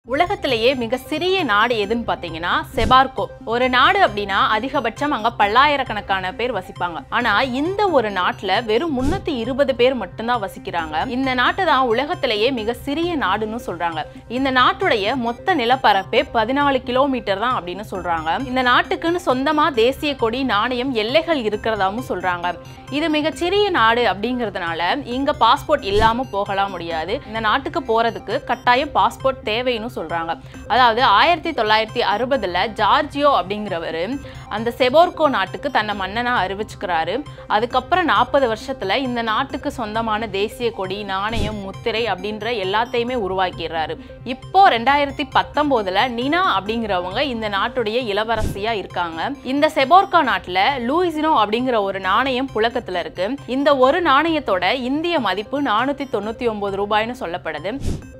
உலகத்திலேயே மிக சிறிய நாடு எதுன்னு பார்த்தீங்கன்னா செபார்கோ ஒரு நாடு அப்படின்னா அதிகபட்சம் அங்க பல்லாயிரக்கணக்கான பேர் வசிப்பாங்க ஆனா இந்த ஒரு நாட்டுல வெறும் முன்னூத்தி இருபது பேர் மட்டும்தான் வசிக்கிறாங்க இந்த நாட்டை தான் உலகத்திலேயே மிக சிறிய நாடுன்னு சொல்றாங்க இந்த நாட்டுடைய மொத்த நிலப்பரப்பே பதினாலு கிலோமீட்டர் தான் அப்படின்னு சொல்றாங்க இந்த நாட்டுக்குன்னு சொந்தமா தேசிய கொடி நாணயம் எல்லைகள் இருக்கிறதாவும் சொல்றாங்க இது மிகச்சிறிய நாடு அப்படிங்கிறதுனால இங்க பாஸ்போர்ட் இல்லாம போகலாம் முடியாது இந்த நாட்டுக்கு போறதுக்கு கட்டாயம் பாஸ்போர்ட் தேவைன்னு சொல்றாங்க அதாவது ஆயிரத்தி தொள்ளாயிரத்தி அறுபதுல ஜார்ஜியோ அப்படிங்கிறவர் அந்த செபோர்கோ நாட்டுக்கு தன்னை மன்னனா அறிவிச்சுக்கிறாரு அதுக்கப்புறம் நாற்பது வருஷத்துல இந்த நாட்டுக்கு சொந்தமான தேசிய கொடி நாணயம் முத்திரை அப்படின்ற எல்லாத்தையுமே உருவாக்கிடுறாரு இப்போ ரெண்டாயிரத்தி பத்தொன்பதுல நினா அப்படிங்கிறவங்க இந்த நாட்டுடைய இளவரசியா இருக்காங்க இந்த செபோர்கா நாட்டுல லூயிசினோ அப்படிங்கிற ஒரு நாணயம் புழக்கத்துல இருக்கு இந்த ஒரு நாணயத்தோட இந்திய மதிப்பு நானூத்தி தொண்ணூத்தி ஒன்பது ரூபாய்னு சொல்லப்படுது